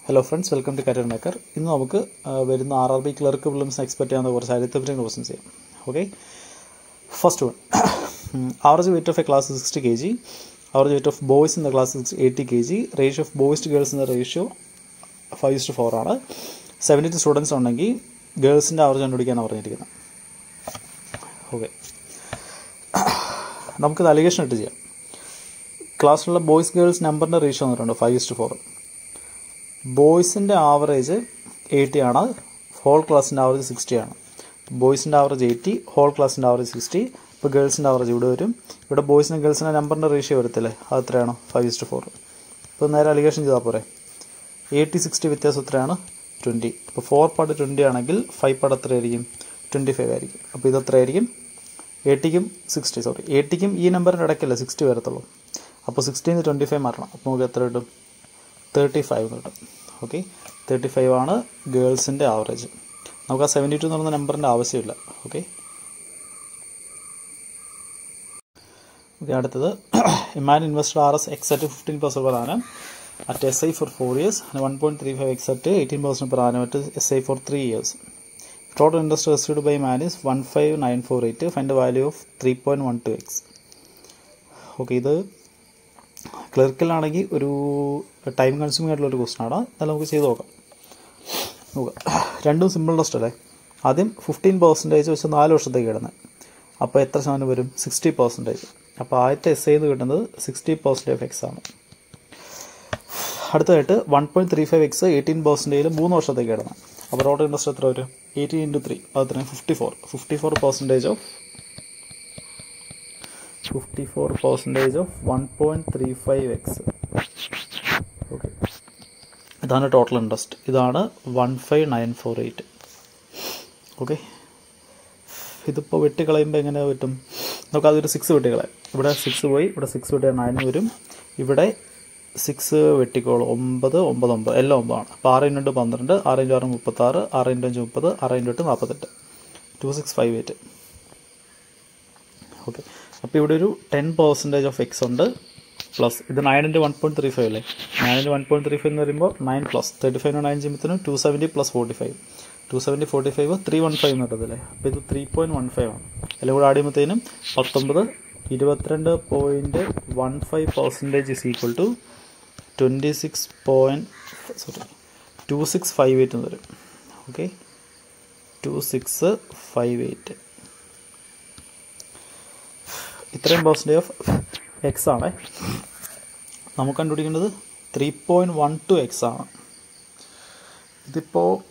Hello friends welcome to career maker ഇന്ന് നമുക്ക് ആ, വരുന്ന R R B clerk prelims expect ചെയ്യാവുന്ന കുറച്ച് അരിത്തപറ്റിംഗ് ക്വസ്റ്റൻസ് ചെയ്യാം okay first one average weight of a class sixty K G average weight of boys in the class eighty K G ratio of boys to girls in the ratio five to four ആണ് seventy two students ഉണ്ടെങ്കിൽ ഗേൾസിൻ്റെ average കണ്ടുപിടിക്കാനാണ് പറഞ്ഞിരിക്കുന്നത് okay നമുക്കിത് allegation ഇട്ട് ചെയ്യാം ക്ലാസ്സിലുള്ള boys girls നമ്പറിൻ്റെ ratio വന്നിട്ടുണ്ട് ഫൈവ് ഇസ്റ്റ് ഫോർ ബോയ്സിൻ്റെ ആവറേജ് എയ്റ്റി ആണ് ഹോൾ ക്ലാസ്സിൻ്റെ ആവറേജ് സിക്സ്റ്റി ആണ് ബോയ്സിൻ്റെ ആവറേജ് എയ്റ്റി ഹോൾ ക്ലാസ്സിൻ്റെ ആവറേജ് സിക്സ്റ്റി ഇപ്പോൾ ഗേൾസിൻ്റെ ആവറേജ് ഇവിടെ വരും ഇവിടെ ബോയ്സിനും ഗേൾസിൻ്റെ നമ്പറിൻ്റെ റേഷ്യോ വരത്തില്ലേ അത് എത്രയാണോ ഫൈവ് ഇസ്റ്റ് ഫോർ ഇപ്പോൾ നേരെ അലിഗേഷൻ ചെയ്താൽ പോരെ എയ്റ്റി സിക്സ്റ്റി വ്യത്യാസം എത്രയാണ് ട്വൻറ്റി ഇപ്പോൾ ഫോർ പാർട്ട് ട്വൻറ്റി ആണെങ്കിൽ ഫൈവ് പാർട്ട് എത്രയായിരിക്കും ട്വൻറ്റി ഫൈവ് ആയിരിക്കും അപ്പോൾ ഇത് എത്രയായിരിക്കും എയ്റ്റിക്കും സിക്സ്റ്റി സോറി എയ്റ്റിക്കും ഈ നമ്പറിൻ്റെ ഇടയ്ക്കല്ലേ സിക്സ്റ്റി വരത്തുള്ളൂ അപ്പോൾ സിക്സ്റ്റീന്ന് ട്വൻറ്റി ഫൈവ് മാറ്റണം അപ്പോൾ നമുക്ക് എത്ര കിട്ടും തേർട്ടി ഫൈവ് കിട്ടും ഓക്കെ തേർട്ടി ഫൈവ് ആണ് ഗേൾസിൻ്റെ ആവറേജ് നമുക്ക് ആ സെവൻറ്റി ടു എന്ന് പറയുന്ന നമ്പറിൻ്റെ ആവശ്യമില്ല ഓക്കെ ഓക്കെ അടുത്തത് a man investor R S x at fifteen percent per annum at SI for 4 years and 1.35 x at 18% per annum at SI for 3 years. Total interest received by man is 15948. Find the value of 3.12x. Okay ഇത് ക്ലർക്കിലാണെങ്കിൽ ഒരു time consuming ആയിട്ടുള്ള ഒരു question ആണ് എന്നാലും നമുക്ക് ചെയ്ത് നോക്കാം നോക്കാം രണ്ടും സിമ്പിൾ ടെസ്റ്റ് അല്ലേ ആദ്യം ഫിഫ്റ്റീൻ പെർസെൻറ്റേജ് വെച്ച് നാല് വർഷത്തേക്ക് ഇടുന്നത് അപ്പോൾ എത്ര ശതമാനം വരും സിക്സ്റ്റി പെർസെൻറ്റേജ് അപ്പോൾ ആദ്യത്തെ എസ് ഐന്ന് കിട്ടുന്നത് സിക്സ്റ്റി പെർസെൻറ്റേജ് ഓഫ് എക്സ് ആണ് അടുത്തതായിട്ട് one point three five x eighteen പെർസെൻറ്റേജിൽ മൂന്ന് വർഷത്തേക്ക് ഇടണം അപ്പോൾ ടോട്ടൽ ഇൻട്രസ്റ്റ് എത്ര വരും എയ്റ്റീൻ ഇൻറ്റു ത്രീ അത് എത്രയും fifty four fifty four percentage of fifty four percentage of one point three five x okay ഇതാണ് ടോട്ടൽ ഇൻട്രസ്റ്റ് ഇതാണ് one five nine four eight okay ഇതിപ്പോൾ വെട്ടിക്കളയുമ്പോൾ എങ്ങനെ പറ്റും നമുക്ക് അതൊരു സിക്സ് വെട്ടിക്കളയാം ഇവിടെ സിക്സ് പോയി ഇവിടെ സിക്സ് വെട്ടിയാൽ നയൻ വരും ഇവിടെ സിക്സ് വെട്ടിക്കോളും ഒമ്പത് ഒമ്പത് ഒമ്പത് എല്ലാം ഒമ്പതാണ് അപ്പോൾ ആറ് ഇൻറ്റു പന്ത്രണ്ട് ആറ് ഇൻറ്റു ആറ് മുപ്പത്താറ് ആറ് ഇൻറ്റു അഞ്ച് മുപ്പത് ആറ് ഇൻറ്റു എട്ട് നാൽപ്പത്തെട്ട് two six five eight okay അപ്പോൾ ഇവിടെ ഒരു ടെൻ പെർസെൻറ്റേജ് ഓഫ് എക്സ് ഉണ്ട് പ്ലസ് ഇത് nine into one point three five അല്ലേ nine into one point three five എന്ന് പറയുമ്പോൾ nine plus thirty five nine ചെയ്യുമ്പോഴത്തേനും two seventy plus forty five two seventy forty five three one five എന്ന് കിട്ടത്തില്ലേ അപ്പോൾ ഇത് ത്രീ പോയിൻറ്റ് വൺ ഫൈവ് ആണ് എല്ലാം കൂടെ ആഡ് ചെയ്യുമ്പോഴത്തേനും പത്തൊമ്പത് ഇരുപത്തിരണ്ട് point one five percentage is equal to twenty six point sorry two six five eight എന്ന് വരും okay two six five eight ഇത്രയും പെർസെൻറ്റേജ് ഓഫ് എക്സ് ആണ് നമുക്ക് കണ്ടുപിടിക്കേണ്ടത് three point one two x ആണ് ഇതിപ്പോൾ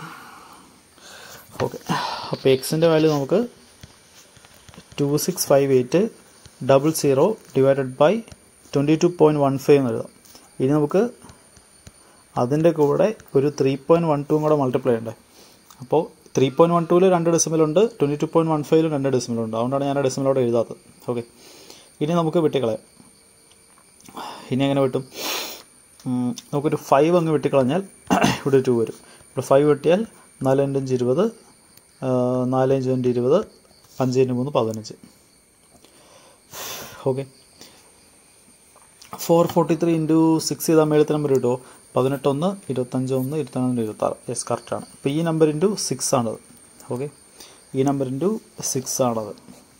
ഓക്കെ അപ്പോൾ എക്സിൻ്റെ വാല്യൂ നമുക്ക് two six five eight double zero divided by twenty two point one five എന്ന് എഴുതാം ഇനി നമുക്ക് അതിൻ്റെ കൂടെ ഒരു ത്രീ പോയിൻറ്റ് വൺ ടൂം കൂടെ മൾട്ടിപ്ലൈ ഉണ്ട് അപ്പോൾ ത്രീ പോയിൻറ്റ് വൺ ടൂവിൽ രണ്ട് ഡെസിമലുണ്ട് ട്വൻറ്റി ടു പോയിൻറ്റ് വൺ ഫൈവിലും രണ്ട് ഡെസിമലുണ്ട് അതുകൊണ്ടാണ് ഞാൻ ആ ഡെസിമലോടെ എഴുതാത്തത് ഓക്കെ ഇനി നമുക്ക് വെട്ടിക്കളയാം ഇനി എങ്ങനെ വെട്ടും ഉം, നമുക്കൊരു ഫൈവ് അങ്ങ് വെട്ടിക്കളഞ്ഞാൽ ഇവിടെ ടു വരും ഇവിടെ ഫൈവ് വെട്ടിയാൽ നാല് ഇൻറ്റു അഞ്ച് ഇരുപത് ആ, നാല് അഞ്ച് ഇൻറ്റു ഇരുപത് അഞ്ച് ഇൻറ്റു മൂന്ന് പതിനഞ്ച് okay four forty three into six ചെയ്താൽ മേളത്തെ നമ്പർ കിട്ടുമോ പതിനെട്ടൊന്ന് ഇരുപത്തഞ്ച് ഒന്ന് ഇരുപത്തൊന്ന് ഇരുപത്താറ് യെസ് കറക്റ്റാണ് അപ്പോൾ ഈ നമ്പർ ഇൻറ്റു സിക്സ് ആണത് ഓക്കെ ഈ നമ്പർ ഇൻറ്റു സിക്സ് ആണത്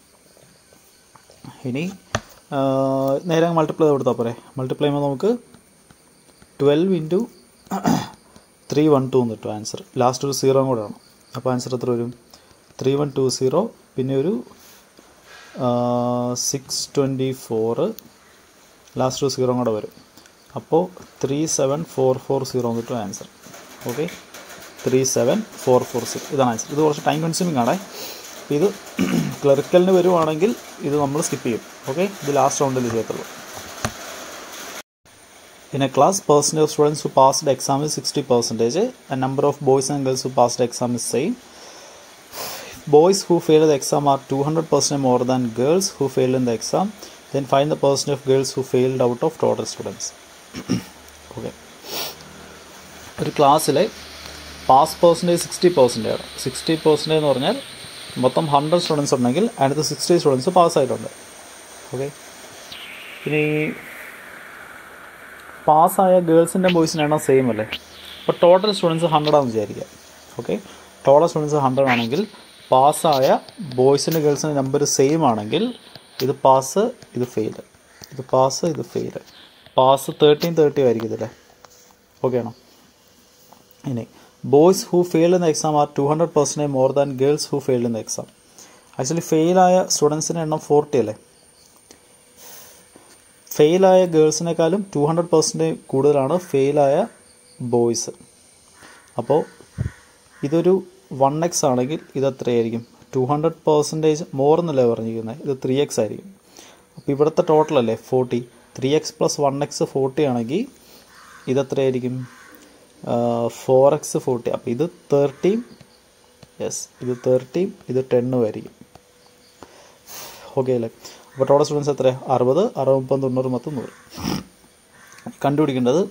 ഇനി ആ, നേരെ മൾട്ടിപ്ലൈ ചെയ്ത് കൊടുത്താൽ പോരെ മൾട്ടിപ്ലൈ ചെയ്യുമ്പോൾ നമുക്ക് twelve into three one two എന്ന് കിട്ടും ആൻസർ ലാസ്റ്റ് ഒരു സീറോ കൂടെ ആണ് അപ്പോൾ ആൻസർ എത്ര വരും ത്രീ വൺ ടു സീറോ പിന്നെ ഒരു സിക്സ് ട്വൻറ്റി ഫോറ് ലാസ്റ്റ് ഒരു സീറോ കൂടെ വരും അപ്പോൾ three seven four four zero എന്ന് കിട്ടും answer okay three seven four four six ഇതാണ് ആൻസർ ഇത് കുറച്ച് ടൈം കൺസ്യൂമിംഗ് ആണേ അപ്പോൾ ഇത് ക്ലറിക്കലിന് വരുവാണെങ്കിൽ ഇത് നമ്മൾ സ്കിപ്പ് ചെയ്യും ഓക്കെ ഇത് ലാസ്റ്റ് റൗണ്ടിൽ ചെയ്യത്തുള്ളൂ In a class, percentage of students who passed the exam is 60 percentage. A number of boys and girls who passed the exam is same. Boys who failed the exam are 200 percent more than girls who failed in the exam. Then find the percentage of girls who failed out of total students. okay. ഒരു ക്ലാസ്സിലെ pass percentage sixty percentage ആണ് sixty percentage എന്ന് പറഞ്ഞാൽ മൊത്തം hundred students ഉണ്ടെങ്കിൽ അതിനകത്ത് sixty students പാസ്സായിട്ടുണ്ട് okay ഇനി പാസ്സായ ഗേൾസിൻ്റെ ബോയ്സിൻ്റെ എണ്ണം സെയിം അല്ലേ അപ്പോൾ ടോട്ടൽ സ്റ്റുഡൻസ് ഹൺഡ്രഡ് ആണെന്ന് വിചാരിക്കുക ഓക്കെ ടോട്ടൽ സ്റ്റുഡൻസ് ഹൺഡ്രഡ് ആണെങ്കിൽ പാസ്സായ ബോയ്സിൻ്റെ ഗേൾസിൻ്റെ നമ്പർ സെയിം ആണെങ്കിൽ ഇത് പാസ് ഇത് ഫെയിൽ ഇത് പാസ് ഇത് ഫെയിൽ പാസ് തേർട്ടീൻ തേർട്ടി ആയിരിക്കും ഇതില്ലേ ഓക്കെ ആണോ ഇനി boys who fail in the exam are two hundred percentage more than girls who fail in the exam actually ഫെയിലായ സ്റ്റുഡൻസിൻ്റെ എണ്ണം ഫോർട്ടി അല്ലേ ഫെയിലായ ഗേൾസിനേക്കാളും ടു ഹൺഡ്രഡ് പെർസെൻറ്റേജ് കൂടുതലാണ് ഫെയിലായ ബോയ്സ് അപ്പോൾ ഇതൊരു വൺ എക്സ് ആണെങ്കിൽ ഇത് എത്രയായിരിക്കും ടു ഹൺഡ്രഡ് പെർസെൻറ്റേജ് മോർ എന്നല്ലേ പറഞ്ഞിരിക്കുന്നത് ഇത് ത്രീ എക്സ് ആയിരിക്കും അപ്പോൾ ഇവിടുത്തെ ടോട്ടൽ അല്ലേ forty three x plus one x forty ആണെങ്കിൽ ഇതെത്രയായിരിക്കും ഫോർ എക്സ് ഫോർട്ടി അപ്പോൾ ഇത് തേർട്ടീൻ യെസ് ഇത് തേർട്ടീൻ ഇത് ടെണ്ണും ആയിരിക്കും ഓക്കെ അല്ലേ അപ്പോൾ ടോട്ടൽ സ്റ്റുഡൻസ് എത്ര അറുപത് അറുപത് മുപ്പത് തൊണ്ണൂറ് മൊത്തം നൂറ് കണ്ടുപിടിക്കേണ്ടത്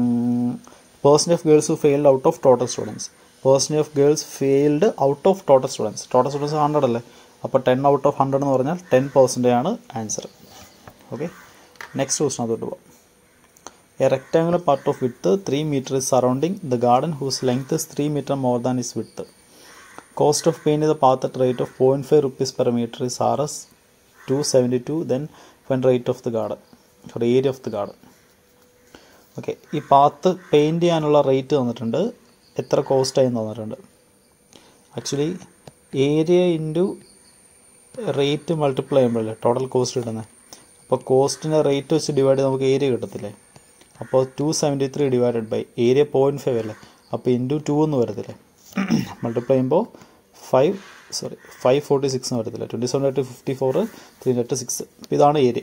percent of girls failed out of total students percent of girls failed out of total students total students hundred അല്ലേ അപ്പോൾ ടെൻ ഔട്ട് ഓഫ് ഹൺഡ്രഡ് എന്ന് പറഞ്ഞാൽ ടെൻ പെർസെൻറ്റേജ് ആണ് ആൻസർ ഓക്കെ നെക്സ്റ്റ് ക്വസ്റ്റൻ അതോട്ട് പോവാം a rectangular path of width three meter is surrounding the garden whose length is three meter more than is width cost of paint the path at rate of point five rupees per meter is R S two seventy two then find rate of the garden sorry area of the garden okay ഈ path paint ചെയ്യാനുള്ള rate തന്നിട്ടുണ്ട് എത്ര cost ആയി തന്നിട്ടുണ്ട് actually area into rate multiply ചെയ്യുമ്പോഴല്ലേ total cost കിട്ടുന്നത് അപ്പോൾ കോസ്റ്റിൻ്റെ റേറ്റ് വെച്ച് ഡിവൈഡ് നമുക്ക് ഏരിയ കിട്ടത്തില്ലേ അപ്പോൾ two seventy three divided by area point five അല്ലേ അപ്പോൾ ഇൻറ്റു ടു എന്ന് വരത്തില്ലേ മൾട്ടിപ്ലൈ ചെയ്യുമ്പോൾ five sorry five forty six എന്ന് വരത്തില്ല ട്വൻറ്റി സെവൻ എട്ട് ഫിഫ്റ്റി ഫോർ ത്രീ എട്ട് സിക്സ് ഇതാണ് ഏരിയ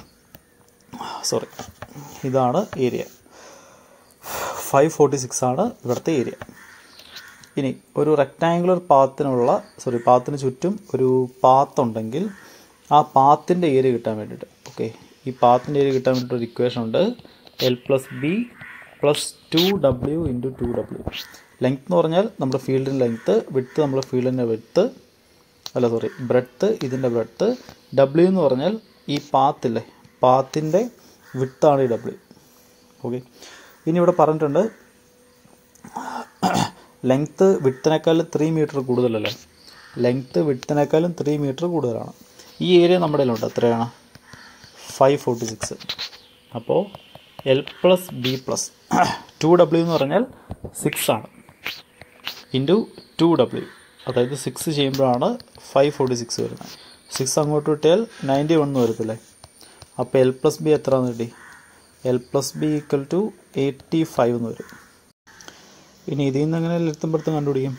സോറി ഇതാണ് ഏരിയ ഫൈവ് ഫോർട്ടി സിക്സ് ആണ് ഇവിടുത്തെ ഏരിയ ഇനി ഒരു റെക്റ്റാങ്കുലർ പാത്തിനുള്ള സോറി പാത്തിന് ചുറ്റും ഒരു പാത്തുണ്ടെങ്കിൽ ആ പാത്തിൻ്റെ ഏരിയ കിട്ടാൻ വേണ്ടിയിട്ട് ഓക്കെ ഈ പാത്തിൻ്റെ ഏരിയ കിട്ടാൻ വേണ്ടിയിട്ട് ഒരു ഇക്വേഷൻ ഉണ്ട് L plus B plus two W into two W length എന്ന് പറഞ്ഞാൽ നമ്മുടെ ഫീൽഡിൻ്റെ ലെങ്ത്ത് വിട്ത്ത് നമ്മുടെ ഫീൽഡിൻ്റെ വിട്ത്ത് അല്ല സോറി ബ്രെഡ്ത്ത് ഇതിൻ്റെ ബ്രെഡ്ത്ത് ഡബ്ല്യു എന്ന് പറഞ്ഞാൽ ഈ പാത്തില്ലേ പാത്തിൻ്റെ വിട്ത്താണ് ഈ ഡബ്ല്യു ഓക്കെ ഇനി ഇവിടെ പറഞ്ഞിട്ടുണ്ട് ലെങ്ത്ത് വിട്ടിനേക്കാളും ത്രീ മീറ്റർ കൂടുതലല്ലേ ലെങ്ത്ത് വിട്ടിനേക്കാളും ത്രീ മീറ്റർ കൂടുതലാണ് ഈ ഏരിയ നമ്മുടെ കയ്യിലുണ്ട് എത്രയാണ് ഫൈവ് ഫോർട്ടി സിക്സ് അപ്പോൾ L plus B plus two W എന്ന് പറഞ്ഞാൽ സിക്സ് ആണ് ഇൻറ്റു ടു ഡബ്ല്യു അതായത് സിക്സ് ചെയ്യുമ്പോഴാണ് ഫൈവ് ഫോർട്ടി സിക്സ് വരുന്നത് സിക്സ് അങ്ങോട്ട് വിട്ടാൽ നയൻറ്റി വൺ എന്ന് വരത്തില്ലേ അപ്പോൾ എൽ പ്ലസ് ബി എത്രയാണെന്ന് കിട്ടി L plus B equal to eighty five എന്ന് വരും ഇനി ഇതിൽ നിന്ന് എങ്ങനെ ലെങ്ത്തും പെടുത്തും കണ്ടുപിടിക്കും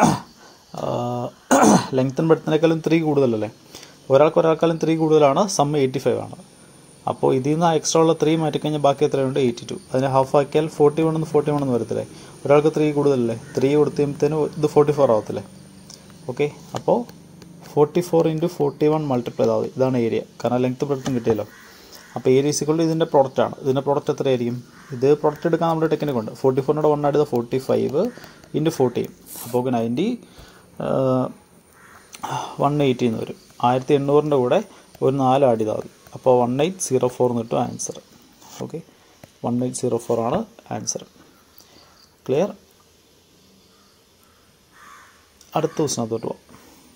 ലെങ്ത്തും പെടുത്തിനേക്കാളും ത്രീ കൂടുതലല്ലേ ഒരാൾക്ക് ഒരാൾക്കാളും ത്രീ കൂടുതലാണ് സം എയ്റ്റി ഫൈവ് ആണ് അപ്പോൾ ഇതിൽ നിന്ന് എക്സ്ട്രാ ഉള്ള ത്രീ മാറ്റിക്കഴിഞ്ഞാൽ ബാക്കി എത്രയുണ്ട് എയ്റ്റി ടു അതിനെ ഹാഫ് ആക്കിയാൽ ഫോർട്ടി വൺ എന്ന് ഫോർട്ടി വൺ എന്ന് വരത്തില്ലേ ഒരാൾക്ക് ത്രീ കൂടുതലല്ലേ ത്രീ കൊടുത്തുമ്പോഴത്തേനും ഇത് ഫോർട്ടി ഫോർ ആവത്തില്ലേ ഓക്കെ അപ്പോൾ forty four into forty one multiply ആവും ഇതാണ് ഏരിയ കാരണം ലെങ്ത്ത് പെടുത്തും കിട്ടിയല്ലോ അപ്പോൾ ഏരിയ ഈസിക്വൾ ഇതിൻ്റെ പ്രോഡക്റ്റാണ് ഇതിൻ്റെ പ്രോഡക്റ്റ് എത്രയായിരിക്കും ഇത് പ്രോഡക്റ്റ് എടുക്കാൻ നമ്മുടെ ടെക്നിക് ഉണ്ട് ഫോർട്ടി ഫോറിനോട് one add forty five into forty അപ്പോൾ നയൻറ്റി വൺ എയ്റ്റി എന്ന് വരും ആയിരത്തി എണ്ണൂറിൻ്റെ കൂടെ ഒരു നാല് ആഡ് ചെയ്താൽ മതി അപ്പോൾ വൺ എയ്റ്റ് സീറോ ഫോർ എന്ന് കിട്ടും answer okay one eight zero four ആണ് ആൻസർ ക്ലിയർ അടുത്ത ക്വസ്റ്റിനകത്തോട്ട് പോകാം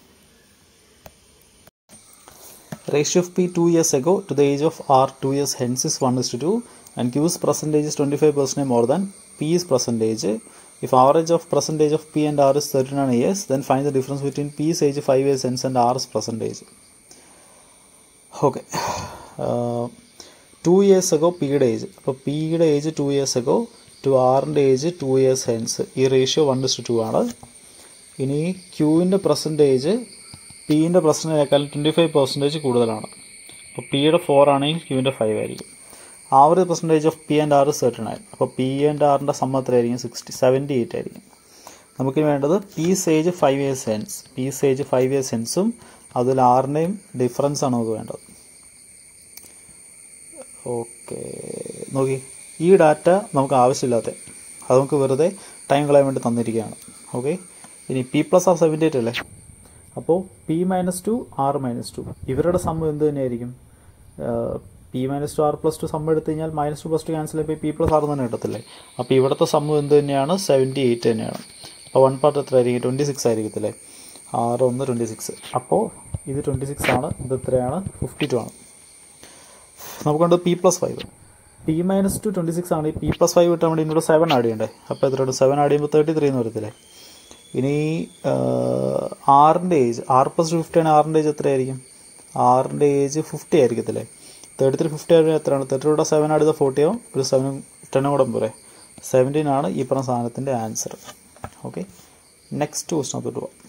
ratio of p 2 years ago to the age of r 2 years hence is 1 is to 2 and q is percentage is 25 percent more than p is percentage if average of percentage of p and r is 39 years then find the difference between p is age 5 years hence and r is percentage okay uh, 2 years ago പിയുടെ age അപ്പോൾ പിയുടെ age two years ago two ആറിൻ്റെ age two years hence ഈ ratio one is two ആണ് ഇനി ക്യൂവിൻ്റെ percentage പിൻ്റെ പ്രസൻറ്റേജിനേക്കാൾ ട്വൻറ്റി ഫൈവ് പെർസെൻറ്റേജ് കൂടുതലാണ് അപ്പോൾ പിയുടെ ഫോർ ആണെങ്കിൽ ക്യൂവിൻ്റെ ഫൈവ് ആയിരിക്കും average percentage of P and R thirty nine അപ്പോൾ പി ആൻഡ് ആറിൻ്റെ സമ്മ എത്രയായിരിക്കും സിക്സ്റ്റി സെവൻറ്റി എയ്റ്റ് ആയിരിക്കും നമുക്ക് വേണ്ടത് P's age five years hence P's age five years സെൻസും അതിൽ ആറിൻ്റെയും ഡിഫറൻസ് ആണ് നമുക്ക് വേണ്ടത് ഓക്കെ നോക്കി ഈ ഡാറ്റ നമുക്ക് ആവശ്യമില്ലാത്ത അത് നമുക്ക് വെറുതെ ടൈം കളയാൻ വേണ്ടി തന്നിരിക്കുകയാണ് ഓക്കെ ഇനി P plus R seventy eight അല്ലേ അപ്പോൾ P minus two R minus two ഇവരുടെ സമ്മ എന്ത് തന്നെയായിരിക്കും P minus two R plus two sum എടുത്തു കഴിഞ്ഞാൽ minus two plus two cancel ആയി പി പ്ലസ് ആർ തന്നെ കിട്ടത്തില്ലേ അപ്പോൾ ഇവിടുത്തെ സമ്മ് എന്ത് തന്നെയാണ് സെവൻറ്റി എയ്റ്റ് തന്നെയാണ് അപ്പോൾ വൺ പാർട്ട് എത്ര ആയിരിക്കും ട്വൻറ്റി സിക്സ് ആയിരിക്കത്തില്ലേ ആറ് ഒന്ന് ട്വൻറ്റി സിക്സ് അപ്പോൾ ഇത് ട്വൻറ്റി സിക്സ് ആണ് ഇത് എത്രയാണ് ഫിഫ്റ്റി ടു ആണ് നമുക്കുണ്ട് P plus five P minus two twenty six ആണ് ഈ പി പ്ലസ് ഫൈവ് കിട്ടാൻ വേണ്ടി ഇങ്ങോട്ട് സെവൻ ആഡ് ചെയ്യണ്ടേ അപ്പോൾ എത്രയുണ്ട് സെവൻ ആഡ് ചെയ്യുമ്പോൾ തേർട്ടി ത്രീ എന്ന് വരത്തില്ലേ ഇനി ആറിൻ്റെ ഏജ് ആറ് പ്ലസ് ടു ഫിഫ്റ്റി ആണ് ആറിൻ്റെ ഏജ് എത്രയായിരിക്കും ആറിൻ്റെ ഏജ് ഫിഫ്റ്റി ആയിരിക്കത്തില്ലേ തേർട്ടി ത്രീ ഫിഫ്റ്റി ആയിട്ട് എത്രയാണ് തേർട്ടി കൂടെ സെവൻ ആഡ് ചെയ്താൽ ഫോർട്ടി ആവും ഒരു സെവനും ടെന്നും കൂടെ പോരെ സെവൻറ്റീൻ ആണ് ഈ പറഞ്ഞ സാധനത്തിൻ്റെ ആൻസർ ഓക്കെ നെക്സ്റ്റ് ക്വസ്റ്റൻ തൊട്ട് പോവാം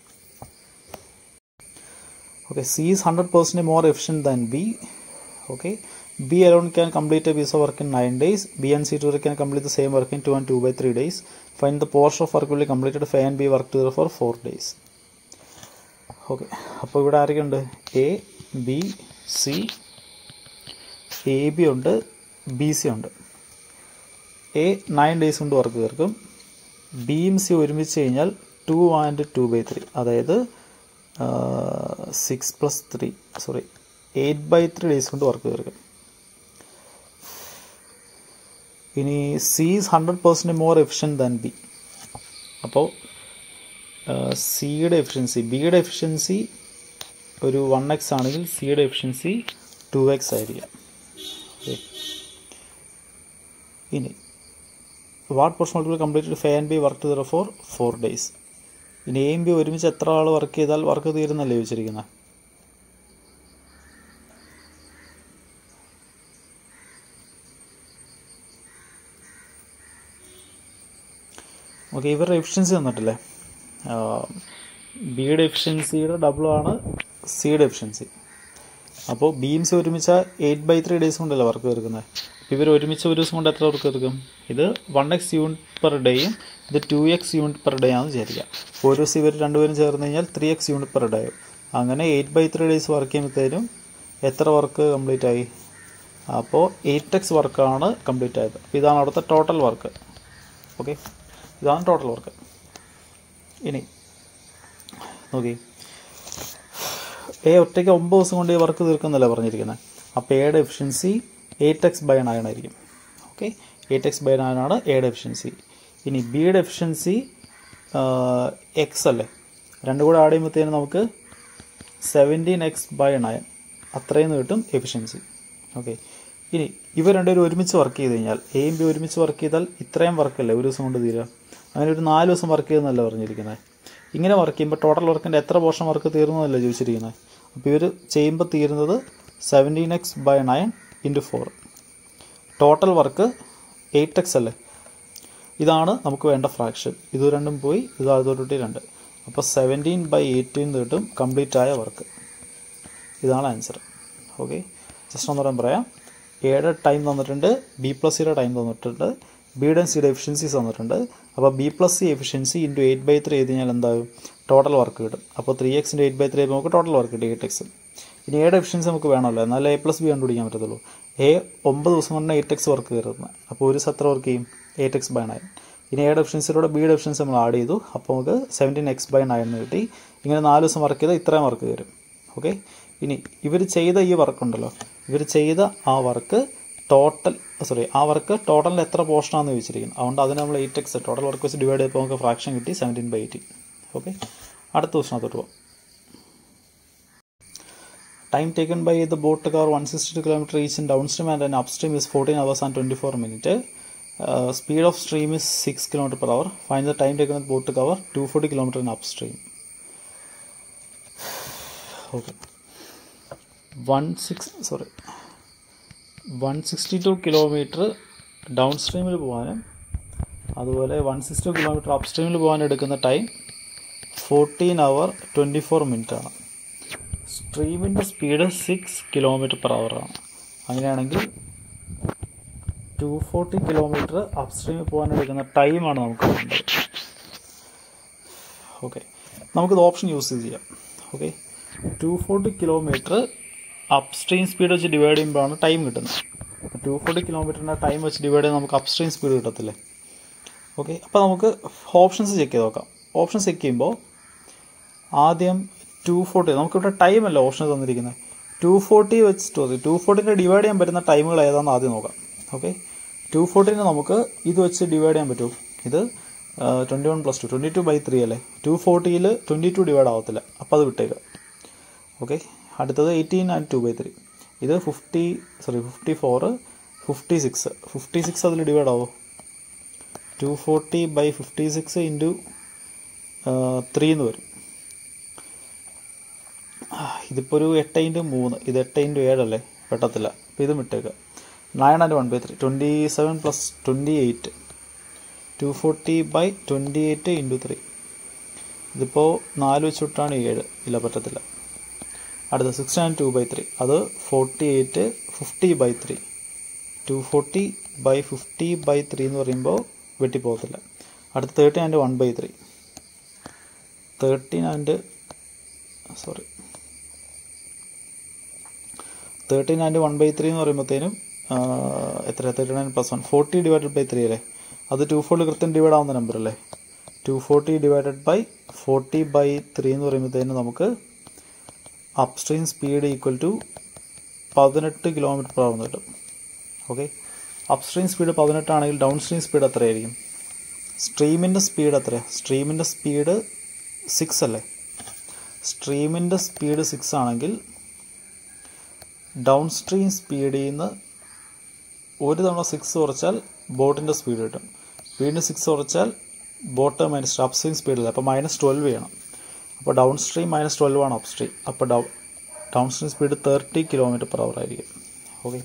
okay c is 100% more efficient than b okay b alone can complete a piece of work in 9 days b and c together can complete the same work in 2 and 2 by 3 days find the portion of work will be completed if a and b work together for 4 days okay അപ്പോൾ ഇവിടെ ആരൊക്കെയുണ്ട് A B C A B ഉണ്ട് B C ഉണ്ട് A nine days കൊണ്ട് work തീർക്കും ബിയും C ഒരുമിച്ച് കഴിഞ്ഞാൽ two and two by three അതായത് six plus three sorry eight by three days കൊണ്ട് വർക്ക് തീർക്കും ഇനി C is hundred percent more efficient than B അപ്പോൾ സിയുടെ എഫിഷ്യൻസി ബിയുടെ എഫിഷ്യൻസി ഒരു വൺ എക്സ് ആണെങ്കിൽ സിയുടെ എഫിഷ്യൻസി ടു എക്സ് ആയിരിക്കാം ഓക്കെ ഇനി what portion will completed if and B work to four four days ഇനി എയും ബി ഒരുമിച്ച് എത്ര ആൾ വർക്ക് ചെയ്താൽ വർക്ക് തീരുന്നല്ലേ ചോദിച്ചിരിക്കുന്നത് ഓക്കെ ഇവരുടെ എഫിഷ്യൻസി തന്നിട്ടില്ലേ ബിയുടെ എഫിഷ്യൻസിയുടെ ഡബിളാണ് സിയുടെ എഫിഷ്യൻസി അപ്പോൾ ബീംസ് ഒരുമിച്ച് എയ്റ്റ് ബൈ ത്രീ ഡേയ്സ് കൊണ്ടല്ലേ വർക്ക് തീർക്കുന്നത് ഇവർ ഒരുമിച്ച് ഒരു ദിവസം കൊണ്ട് എത്ര വർക്ക് തീർക്കും ഇത് വൺ എക്സ് യൂണിറ്റ് പെർ ഡേയും ഇത് two x unit per day ആണെന്ന് വിചാരിക്കുക ഒരു ദിവസം ഇവർ രണ്ടുപേരും ചേർന്ന് കഴിഞ്ഞാൽ three x unit per day അങ്ങനെ eight by three days work ചെയ്യുമ്പോഴത്തേനും എത്ര വർക്ക് കംപ്ലീറ്റ് ആയി അപ്പോൾ എയ്റ്റ് എക്സ് വർക്കാണ് കംപ്ലീറ്റ് ആയത് അപ്പോൾ ഇതാണ് അവിടുത്തെ ടോട്ടൽ വർക്ക് ഓക്കെ ഇതാണ് ടോട്ടൽ വർക്ക് ഇനി നോക്കി എ ഒറ്റയ്ക്ക് ഒമ്പത് ദിവസം കൊണ്ട് ഈ വർക്ക് തീർക്കുന്നല്ലേ പറഞ്ഞിരിക്കുന്നത് അപ്പോൾ എയുടെ efficiency eight x by nine ആയിരിക്കും okay eight x by nine ആണ് എയുടെ എഫിഷ്യൻസി ഇനി ബിയുടെ എഫിഷ്യൻസി എക്സ് അല്ലേ രണ്ടും കൂടെ ആഡ് ചെയ്യുമ്പോഴത്തേനും നമുക്ക് സെവൻറ്റീൻ എക്സ് ബൈ നയൻ അത്രയും കിട്ടും എഫിഷ്യൻസി ഓക്കെ ഇനി ഇവർ രണ്ടുപേരും ഒരുമിച്ച് വർക്ക് ചെയ്ത് കഴിഞ്ഞാൽ എയും ബി ഒരുമിച്ച് വർക്ക് ചെയ്താൽ ഇത്രയും വർക്കല്ലേ ഒരു ദിവസം കൊണ്ട് തീരുക അങ്ങനെ ഒരു നാല് ദിവസം വർക്ക് ചെയ്യുന്നല്ല പറഞ്ഞിരിക്കുന്നത് ഇങ്ങനെ വർക്ക് ചെയ്യുമ്പോൾ ടോട്ടൽ വർക്കിൻ്റെ എത്ര പോർഷൻ വർക്ക് തീർന്നതല്ലേ ചോദിച്ചിരിക്കുന്നത് അപ്പോൾ ഇവർ ചെയ്യുമ്പോൾ തീരുന്നത് seventeen x by nine into four total work eight x അല്ലേ ഇതാണ് നമുക്ക് വേണ്ട ഫ്രാക്ഷൻ ഇത് രണ്ടും പോയി ഇത് അതോടുകൂടി രണ്ട് അപ്പോൾ സെവൻറ്റീൻ ബൈ എയ്റ്റീൻ കിട്ടും കംപ്ലീറ്റ് ആയ വർക്ക് ഇതാണ് ആൻസർ ഓക്കെ ജസ്റ്റ് ഒന്നുകൂടെ പറയാം എയുടെ ടൈം തന്നിട്ടുണ്ട് ബി പ്ലസ് സിയുടെ ടൈം തന്നിട്ടുണ്ട് ബിയുടെ സിയുടെ എഫിഷ്യൻസീസ് തന്നിട്ടുണ്ട് അപ്പോൾ B plus C efficiency into eight by three ചെയ്ത് കഴിഞ്ഞാൽ എന്താകും ടോട്ടൽ വർക്ക് കിട്ടും അപ്പോൾ ത്രീ എക്സിൻ്റെ എയ്റ്റ് ബൈ ത്രീ നമുക്ക് ടോട്ടൽ വർക്ക് കിട്ടും എയ്റ്റ് എക്സ് ഇനി എയുടെ എഫിഷ്യൻസി നമുക്ക് വേണമല്ലോ എന്നാലേ എ പ്ലസ് ബി കണ്ടുപിടിക്കാൻ പറ്റത്തുള്ളൂ എ ഒമ്പത് ദിവസം കൊണ്ട് എയ്റ്റ് എക്സ് വർക്ക് കയറുന്നത് അപ്പോൾ ഒരു സത്ര വർക്ക് ചെയ്യും എയ്റ്റ് എക്സ് ബൈ നയൻ ഇനി എയുടെ എഫിഷ്യൻസിലൂടെ ബിയുടെ എഫിഷ്യൻസി നമ്മൾ ആഡ് ചെയ്തു അപ്പോൾ നമുക്ക് സെവൻറ്റീൻ എക്സ് ബൈ നയൻ എന്ന് കിട്ടി ഇങ്ങനെ നാല് ദിവസം വർക്ക് ചെയ്താൽ ഇത്രയും വർക്ക് കയറും ഓക്കെ ഇനി ഇവർ ചെയ്ത ഈ വർക്ക് ഉണ്ടല്ലോ ഇവർ ചെയ്ത ആ വർക്ക് ടോട്ടൽ സോറി ആ വർക്ക് ടോട്ടലിൽ എത്ര പോർഷനാണെന്ന് ചോദിച്ചിരിക്കുന്നത് അതുകൊണ്ട് അതിന് നമ്മൾ എയ്റ്റ് എക്സ് ടോട്ടൽ വർക്ക് വെച്ച് ഡിവൈഡ് ചെയ്തപ്പോൾ നമുക്ക് ഫ്രാക്ഷൻ കിട്ടി സെവൻറ്റീൻ ബൈ എയ്റ്റീൻ ഓക്കെ അടുത്ത ക്വസ്റ്റിനകത്തോട്ട് പോകാം time taken by the boat to cover one sixty two kilometer each in downstream and upstream is fourteen hours and twenty four minute speed of stream is six kilometre per hour find the time taken boat to cover two forty kilometer in upstream okay one six sorry one sixty two kilometer ഡൗൺ സ്ട്രീമിൽ പോകാനും അതുപോലെ one sixty two kilometer up സ്ട്രീമിൽ പോകാൻ എടുക്കുന്ന time fourteen hour twenty four മിനിറ്റാണ് സ്ട്രീമിൻ്റെ speed six kilometre per ആണ് അങ്ങനെയാണെങ്കിൽ ടു ഫോർട്ടി കിലോമീറ്റർ അപ്പ് സ്ട്രീമിൽ പോകാൻ എടുക്കുന്ന ടൈമാണ് നമുക്ക് വേണ്ടത് ഓക്കെ നമുക്കിത് ഓപ്ഷൻ യൂസ് ചെയ്യാം okay two forty kilometre up stream speed വെച്ച് ഡിവൈഡ് ചെയ്യുമ്പോഴാണ് ടൈം കിട്ടുന്നത് ടു ഫോർട്ടി കിലോമീറ്ററിൻ്റെ ടൈം വെച്ച് ഡിവൈഡ് ചെയ്താൽ നമുക്ക് അപ്പ് സ്ട്രീം സ്പീഡ് കിട്ടത്തില്ലേ ഓക്കെ അപ്പോൾ നമുക്ക് ഓപ്ഷൻസ് ചെക്ക് ചെയ്ത് നോക്കാം ഓപ്ഷൻസ് ചെക്ക് ചെയ്യുമ്പോൾ ആദ്യം ടു ഫോർട്ടി നമുക്കിവിടെ ടൈം അല്ല ഓപ്ഷൻ തന്നിരിക്കുന്നത് ടു ഫോർട്ടി വെച്ചിട്ട് മതി ടു ഫോർട്ടിനെ ഡിവൈഡ് ചെയ്യാൻ പറ്റുന്ന ടൈമുകൾ ഏതാണെന്ന് ആദ്യം നോക്കാം ഓക്കെ ടു ഫോർട്ടിനെ നമുക്ക് ഇത് വെച്ച് ഡിവൈഡ് ചെയ്യാൻ പറ്റുമോ ഇത് twenty one plus two twenty two by three അല്ലേ ടു ഫോർട്ടിയിൽ ട്വൻറ്റി ടു ഡിവൈഡ് ആവത്തില്ല അപ്പോൾ അത് വിട്ടേക്കുക ഓക്കെ അടുത്തത് eighteen and two by three ഇത് fifty sorry fifty four fifty six fifty six അതിൽ ഡിവൈഡ് ആവോ two forty by fifty six into three എന്ന് വരും ഇതിപ്പോൾ ഒരു എട്ട് ഇൻറ്റു മൂന്ന് ഇത് എട്ട് ഇൻറ്റു ഏഴല്ലേ പെട്ടത്തില്ല അപ്പോൾ ഇത് വിട്ടേക്കുക nine and one by three twenty seven plus twenty eight two forty by twenty eight into three ഇതിപ്പോൾ നാല് വെച്ച് വിട്ടാണ് ഏഴ് ഇല്ല പറ്റത്തില്ല അടുത്ത six and two by three അത് forty eight fifty by three two forty by fifty by three എന്ന് പറയുമ്പോൾ വെട്ടിപ്പോകത്തില്ല അടുത്ത thirteen and one by three thirteen and sorry thirteen and one by three എന്ന് പറയുമ്പോഴത്തേനും എത്ര thirty nine plus one forty divided by three അല്ലേ അത് two forty കൃത്യം ഡിവൈഡ് ആവുന്ന നമ്പർ അല്ലേ two forty divided by forty by three എന്ന് പറയുമ്പോഴത്തേനും നമുക്ക് അപ്സ്ട്രീം സ്പീഡ് ഈക്വൽ ടു പതിനെട്ട് കിലോമീറ്റർ പെർ അവർ കിട്ടും ഓക്കെ അപ്സ്ട്രീം സ്പീഡ് പതിനെട്ടാണെങ്കിൽ ഡൗൺ സ്ട്രീം സ്പീഡ് എത്രയായിരിക്കും സ്ട്രീമിൻ്റെ സ്പീഡ് എത്രയാണ് സ്ട്രീമിൻ്റെ സ്പീഡ് സിക്സ് അല്ലേ സ്ട്രീമിൻ്റെ സ്പീഡ് സിക്സ് ആണെങ്കിൽ ഡൗൺ സ്ട്രീം സ്പീഡിൽ നിന്ന് ഒരു തവണ സിക്സ് കുറച്ചാൽ ബോട്ടിൻ്റെ സ്പീഡ് കിട്ടും വീണ്ടും സിക്സ് കുറച്ചാൽ ബോട്ട് മൈനസ് അപ് സ്ട്രീം സ്പീഡില്ല അപ്പോൾ മൈനസ് ട്വൽവ് ചെയ്യണം അപ്പോൾ ഡൗൺ സ്ട്രീം മൈനസ് ട്വൽവ് ആണ് അപ് സ്ട്രീം അപ്പോൾ down down stream speed thirty kilometre per hour ആയിരിക്കും ഓക്കെ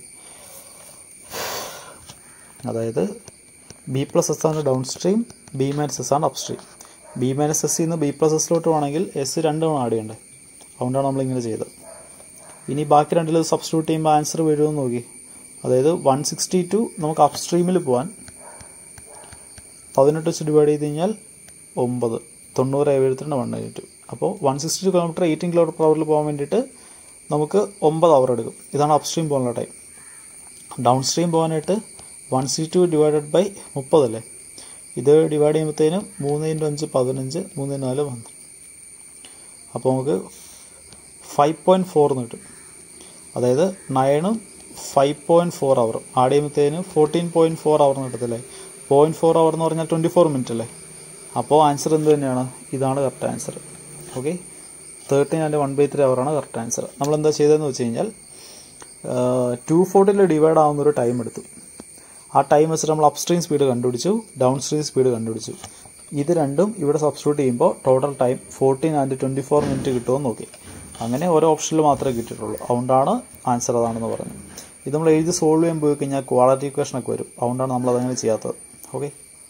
അതായത് ബി പ്ലസ് എസ് ആണ് down stream B minus S ആണ് up stream B minus S നിന്ന് ബി പ്ലസ് എസിലോട്ട് വേണമെങ്കിൽ എസ് രണ്ടും ആഡ് ചെയ്യണ്ടേ അതുകൊണ്ടാണ് നമ്മളിങ്ങനെ ചെയ്തത് ഇനി ബാക്കി രണ്ടിൽ സബ്സ്റ്റിറ്റ്യൂട്ട് ചെയ്യുമ്പോൾ ആൻസർ വരുമെന്ന് നോക്കി അതായത് വൺ സിക്സ്റ്റി ടു നമുക്ക് അപ് സ്ട്രീമിൽ പോകാൻ പതിനെട്ട് വെച്ച് ഡിവൈഡ് ചെയ്ത് കഴിഞ്ഞാൽ ഒമ്പത് തൊണ്ണൂറ് എഴുപത്തിരണ്ട് വൺ എയ്റ്റി ടു അപ്പോൾ one sixty two kilometre eighteen kilometre per hour പോകാൻ വേണ്ടിയിട്ട് നമുക്ക് ഒമ്പത് അവർ എടുക്കും ഇതാണ് അപ് സ്ട്രീം പോകാനുള്ള ടൈം ഡൗൺ സ്ട്രീം പോകാനായിട്ട് one C two divided by മുപ്പതല്ലേ ഇത് ഡിവൈഡ് ചെയ്യുമ്പോഴത്തേനും മൂന്ന് ഇൻറ്റു അഞ്ച് പതിനഞ്ച് മൂന്ന് നാല് പന്ത്രണ്ട് അപ്പോൾ നമുക്ക് ഫൈവ് പോയിൻറ്റ് ഫോർ എന്ന് കിട്ടും അതായത് നയനും ഫൈവ് പോയിൻറ്റ് ഫോർ അവറും ആഡ് ചെയ്യുമ്പോഴത്തേനും ഫോർട്ടീൻ പോയിൻറ്റ് ഫോർ അവർ എന്ന് കിട്ടത്തില്ലേ പോയിൻറ്റ് ഫോർ അവർ എന്ന് പറഞ്ഞാൽ ട്വൻറ്റി ഫോർ മിനിറ്റ് അല്ലേ അപ്പോൾ ആൻസർ എന്ത് തന്നെയാണ് ഇതാണ് correct answer okay thirteen and one by three അവറാണ് കറക്റ്റ് ആൻസർ നമ്മൾ എന്താ ചെയ്തതെന്ന് വെച്ച് കഴിഞ്ഞാൽ ടു ഫോർട്ടിൽ ഡിവൈഡ് ആവുന്ന ഒരു ടൈം എടുത്തു ആ ടൈം വെച്ചിട്ട് നമ്മൾ അപ് സ്ട്രീം സ്പീഡ് കണ്ടുപിടിച്ചു ഡൗൺ സ്ട്രീം സ്പീഡ് കണ്ടുപിടിച്ചു ഇത് രണ്ടും ഇവിടെ സബ്സ്റ്റിറ്റ്യൂട്ട് ചെയ്യുമ്പോൾ total time fourteen and twenty four minute കിട്ടുമെന്ന് നോക്കി അങ്ങനെ ഓരോ ഓപ്ഷനിൽ മാത്രമേ കിട്ടിയിട്ടുള്ളൂ അതുകൊണ്ടാണ് ആൻസർ അതാണെന്ന് പറഞ്ഞത് ഇത് നമ്മൾ എഴുതി സോൾവ് ചെയ്യാൻ പോയി കഴിഞ്ഞാൽ ക്വാളിറ്റി ഇക്വേഷൻ ഒക്കെ വരും അതുകൊണ്ടാണ് നമ്മൾ അതങ്ങനെ ചെയ്യാത്തത് ഓക്കെ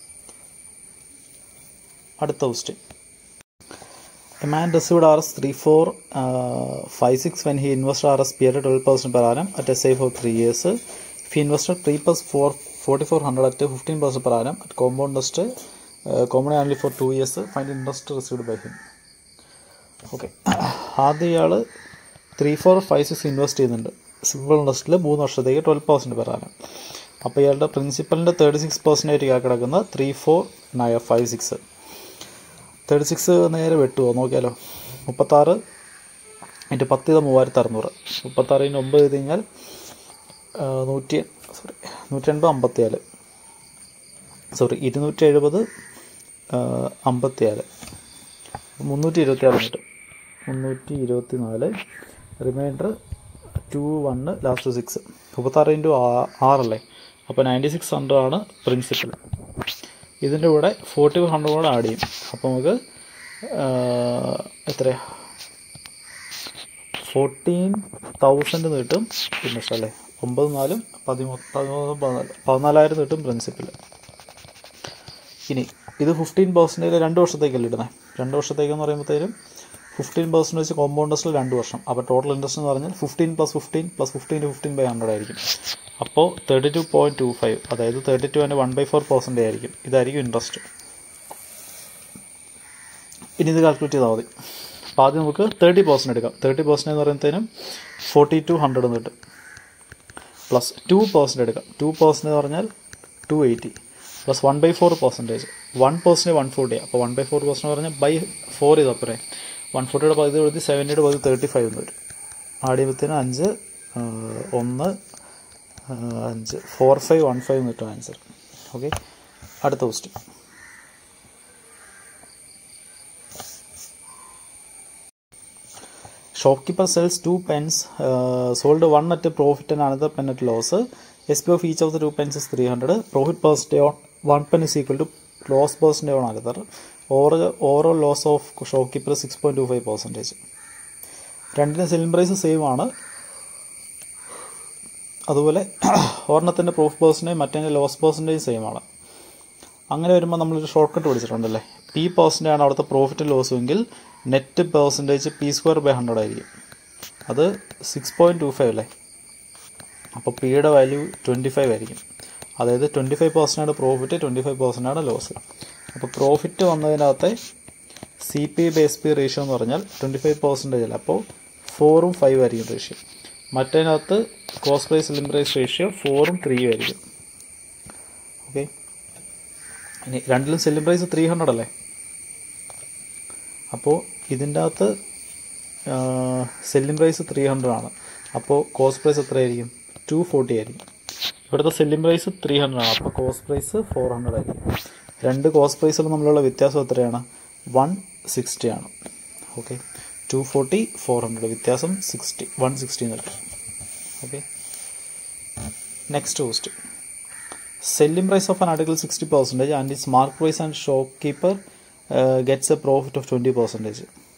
അടുത്ത question a man received RS 3456 when he invested RS period 12% per annum at a save of 3 years. If he invested 3 plus 4, 4400 at 15% per annum at compound interest, uh, commonly only for 2 years, find interest received by him. Okay ആദ്യം ഇയാൾ three four five six invest ചെയ്യുന്നുണ്ട് simple ഇൻട്രസ്റ്റിൽ മൂന്ന് വർഷത്തേക്ക് twelve percent പെറാണ് അപ്പോൾ ഇയാളുടെ പ്രിൻസിപ്പലിൻ്റെ തേർട്ടി സിക്സ് പെർസെൻറ്റേജ് കിടക്കുന്ന three four nine five six thirty six നേരെ വെട്ടുമോ നോക്കിയാലോ മുപ്പത്താറ് അതിൻ്റെ പത്ത് ചെയ്ത മൂവായിരത്തി അറുന്നൂറ് മുപ്പത്താറ് ഇൻറ്റ് ഒമ്പത് ചെയ്ത് കഴിഞ്ഞാൽ ആ, നൂറ്റി സോറി നൂറ്റി എൺപത് അമ്പത്തിനാല് സോറി ഇരുന്നൂറ്റി എഴുപത് അമ്പത്തിനാല് മുന്നൂറ്റി ഇരുപത്തിനാല് കിട്ടും മുന്നൂറ്റി ഇരുപത്തി നാല് remainder two one last six മുപ്പത്താറ് ഇൻറ്റു ആറല്ലേ അപ്പോൾ നയൻറ്റി സിക്സ് ഹൺഡ്രഡ് ആണ് പ്രിൻസിപ്പൽ ഇതിൻ്റെ കൂടെ ഫോർട്ടി ഫൈവ് ഹൺഡ്രഡ് കൂടെ ആഡ് ചെയ്യും അപ്പോൾ നമുക്ക് എത്രയാ ഫോർട്ടീൻ തൗസൻഡ് കിട്ടും ഇൻട്രസ്റ്റ് അല്ലേ ഒമ്പത് നാലും പതിമൂ പതിമൂന്ന് പതിനാല് പതിനാലായിരം കിട്ടും പ്രിൻസിപ്പൽ ഇനി ഇത് ഫിഫ്റ്റീൻ പെർസെൻറ്റേജ് രണ്ട് വർഷത്തേക്കല്ലേ ഇടുന്നത് രണ്ട് വർഷത്തേക്കെന്ന് പറയുമ്പോഴത്തേനും ഫിഫ്റ്റീൻ പെർസെൻറ്റ് വെച്ച് കോമ്പൗണ്ട് ഇൻട്രസ്റ്റിൽ രണ്ട് വർഷം അപ്പോൾ ടോട്ടൽ ഇൻട്രസ്റ്റ് എന്ന് പറഞ്ഞാൽ fifteen plus fifteen plus fifteen two fifteen by hundred ആയിരിക്കും അപ്പോൾ thirty two point two five അതായത് thirty two and one by four percentage ആയിരിക്കും ഇതായിരിക്കും ഇൻട്രസ്റ്റ് ഇനി ഇത് കാൽക്കുലേറ്റ് ചെയ്താൽ മതി അപ്പോൾ ആദ്യം നമുക്ക് തേർട്ടി പെർസെൻറ്റ് എടുക്കാം തേർട്ടി പെർസെൻറ്റ് എന്ന് പറയുമ്പോഴത്തേനും ഫോർട്ടി ടു ഹൺഡ്രഡ് എന്ന് കിട്ടും പ്ലസ് ടു പെർസെൻറ്റ് എടുക്കാം ടു പെർസെൻറ്റ് എന്ന് പറഞ്ഞാൽ two eighty plus one by four percentage one percent one forty അപ്പോൾ വൺ ബൈ ഫോർ പെർസെൻറ്റ് പറഞ്ഞാൽ ബൈ ഫോർ ചെയ്തപ്പോഴേ വൺ ഫോർട്ടിയുടെ പകുതി എഴുതി സെവൻറ്റിയുടെ പകുതി തേർട്ടി ഫൈവ് എന്ന് വരും ആഡ് ചെയ്യുമ്പോഴത്തേനും അഞ്ച് ആ, ഒന്ന് ആ, അഞ്ച് ഫോർ ഫൈവ് വൺ ഫൈവ് കിട്ടും ആൻസർ ഓക്കെ അടുത്ത question shopkeeper sells two pens uh, sold one at a profit and another pen at loss sp of each of the two pens is 300 profit percentage on one pen is equal to loss percentage on another overall, overall loss of shopkeeper is 6.25 percentage രണ്ടിനും selling price same ആണ് അതുപോലെ ഒരെണ്ണത്തിൻ്റെ profit percentage മറ്റേ loss percentage same ആണ് അങ്ങനെ വരുമ്പോൾ നമ്മളൊരു short cut പഠിച്ചിട്ടുണ്ടല്ലേ പി പേഴ്സൻ്റ് ആണ് അവിടുത്തെ പ്രോഫിറ്റ് ലോസും എങ്കിൽ net percentage P square by hundred ആയിരിക്കും അത് സിക്സ് പോയിൻറ്റ് ടു ഫൈവ് അല്ലേ അപ്പോൾ പിയുടെ വാല്യൂ ട്വൻറ്റി ഫൈവ് ആയിരിക്കും അതായത് ട്വൻറ്റി ഫൈവ് പെർസെൻ്റ് ആണ് പ്രോഫിറ്റ് ട്വൻറ്റി ഫൈവ് പെർസെൻ്റ് ആണ് ലോസ് അപ്പോൾ പ്രോഫിറ്റ് വന്നതിനകത്തെ C P by S P ratio എന്ന് പറഞ്ഞാൽ ട്വൻറ്റി ഫൈവ് പെർസെൻറ്റേജ് അല്ല അപ്പോൾ ഫോറും ഫൈവ് ആയിരിക്കും റേഷ്യോ മറ്റേതിനകത്ത് cost price selling price ratio ഫോറും ത്രീയും ആയിരിക്കും ഓക്കെ ഇനി രണ്ടിലും സെല്ലിംഗ് പ്രൈസ് ത്രീ ഹൺഡ്രഡ് അല്ലേ അപ്പോൾ ഇതിൻ്റെ അകത്ത് സെല്ലിംഗ് പ്രൈസ് ത്രീ ഹൺഡ്രഡ് ആണ് അപ്പോൾ കോസ്റ്റ് പ്രൈസ് എത്രയായിരിക്കും ടു ഫോർട്ടി ആയിരിക്കും ഇവിടുത്തെ സെല്ലിംഗ് പ്രൈസ് ത്രീ ഹൺഡ്രഡ് ആണ് അപ്പോൾ കോസ്റ്റ് പ്രൈസ് ഫോർ ഹൺഡ്രഡ് ആയിരിക്കും രണ്ട് കോസ്റ്റ് പ്രൈസിലും തമ്മിലുള്ള വ്യത്യാസം എത്രയാണ് വൺ സിക്സ്റ്റി ആണ് okay two forty four hundred വ്യത്യാസം സിക്സ്റ്റി വൺ സിക്സ്റ്റി എന്ന് കിട്ടും okay next question selling price of an article 60 percentage and its mark price and shopkeeper uh, gets a profit of 20 percentage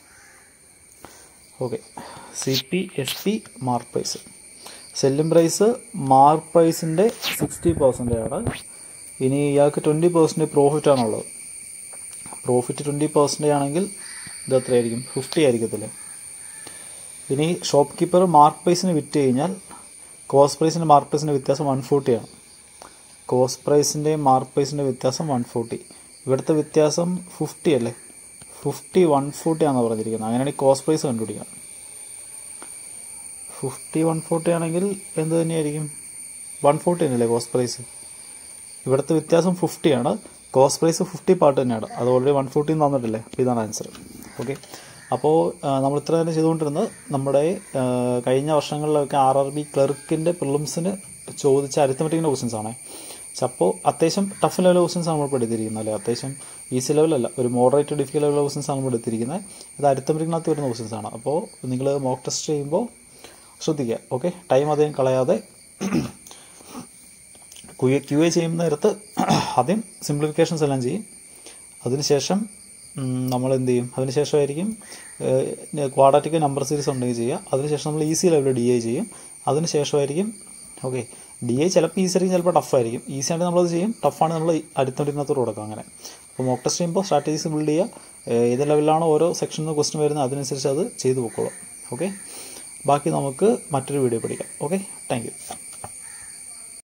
okay C P S P mark price selling price mark പ്രൈസിൻ്റെ sixty percentage ആണ് ഇനി ഇയാൾക്ക് twenty percentage profit ആണുള്ളത് profit twenty percentage ആണെങ്കിൽ ഇത് എത്രയായിരിക്കും fifty ആയിരിക്കത്തില്ലേ ഇനി shop keeper mark പ്രൈസിന് വിറ്റ് കഴിഞ്ഞാൽ കോസ്റ്റ് പ്രൈസിൻ്റെ മാർക്ക് പ്രൈസിൻ്റെ വ്യത്യാസം വൺ ഫോർട്ടിയാണ് കോസ്റ്റ് പ്രൈസിൻ്റെയും മാർക്ക് പ്രൈസിൻ്റെ വ്യത്യാസം വൺ ഫോർട്ടി ഇവിടുത്തെ വ്യത്യാസം ഫിഫ്റ്റി അല്ലേ ഫിഫ്റ്റി വൺ ഫോർട്ടി ആണെന്ന് പറഞ്ഞിരിക്കുന്നത് അങ്ങനെയാണെങ്കിൽ കോസ്റ്റ് പ്രൈസ് കണ്ടുപിടിക്കാം ഫിഫ്റ്റി വൺ ഫോർട്ടി ആണെങ്കിൽ എന്ത് തന്നെയായിരിക്കും വൺ ഫോർട്ടി തന്നെയല്ലേ കോസ്റ്റ് പ്രൈസ് ഇവിടുത്തെ വ്യത്യാസം ഫിഫ്റ്റി ആണ് കോസ്റ്റ് പ്രൈസ് ഫിഫ്റ്റി പാർട്ട് തന്നെയാണ് അത് ഓൾറെഡി വൺ ഫോർട്ടി തന്നിട്ടില്ലേ അപ്പോൾ ഇതാണ് ആൻസർ ഓക്കെ അപ്പോൾ നമ്മൾ ഇത്ര തന്നെ ചെയ്തുകൊണ്ടിരുന്നത് നമ്മുടെ ആ, കഴിഞ്ഞ വർഷങ്ങളിലൊക്കെ ആർ ആർ ബി ക്ലർക്കിൻ്റെ പ്രിലിംസിന് ചോദിച്ച അരിത്തമെറ്റിക്കിൻ്റെ ക്വസ്റ്റ്യൻസ് ആണ് പക്ഷെ അപ്പോൾ അത്യാവശ്യം ടഫ് ലെവൽ ക്വസ്റ്റ്യൻസ് ആണ് നമ്മൾ എടുത്തിരിക്കുന്നത് അല്ലേ അത്യാവശ്യം ഈസി ലെവലല്ല ഒരു മോഡറേറ്റ് ഡിഫിക്കൽ ലെവൽ ക്വസ്റ്റ്യൻസ് ആണ് നമ്മൾ എടുത്തിരിക്കുന്നത് ഇത് അരിത്തമെറ്റിക്കിനകത്ത് വരുന്ന ക്വസ്റ്റ്യൻസ് ആണ് അപ്പോൾ നിങ്ങൾ മോക്ക് ടെസ്റ്റ് ചെയ്യുമ്പോൾ ശ്രദ്ധിക്കുക ഓക്കെ ടൈം അധികം കളയാതെ ക്യു എ ക്യു എ ചെയ്യുന്ന നേരത്ത് ആദ്യം സിംപ്ലിഫിക്കേഷൻസ് എല്ലാം ചെയ്യും അതിനുശേഷം നമ്മൾ എന്ത് ചെയ്യും അതിനുശേഷമായിരിക്കും ക്വാഡാറ്റിക് നമ്പർ സീരീസ് ഉണ്ടെങ്കിൽ ചെയ്യുക അതിനുശേഷം നമ്മൾ ഈസി ലെവലിൽ ഡി ഐ ചെയ്യും അതിനുശേഷമായിരിക്കും ഓക്കെ ഡി ഐ ചിലപ്പോൾ ഈസി ആയിരിക്കും ചിലപ്പോൾ ടഫ് ആയിരിക്കും ഈസി ആയിട്ട് നമ്മളത് ചെയ്യും ടഫാണ് നമ്മൾ അടുത്തോണ്ടിരുന്നത്തോട് കൊടുക്കുക അങ്ങനെ അപ്പോൾ മോക്ക് ടെസ്റ്റ് ചെയ്യുമ്പോൾ സ്ട്രാറ്റജീസ് ബിൽഡ് ചെയ്യുക ഏഹ് ഏത് ലെവലിലാണോ ഓരോ സെക്ഷനിൽ നിന്ന് ക്വസ്റ്റ്യൻ വരുന്നത് അതിനനുസരിച്ച് അത് ചെയ്തു പൊക്കോളാം ഓക്കെ ബാക്കി നമുക്ക് മറ്റൊരു വീഡിയോ പഠിക്കാം ഓക്കെ താങ്ക് യു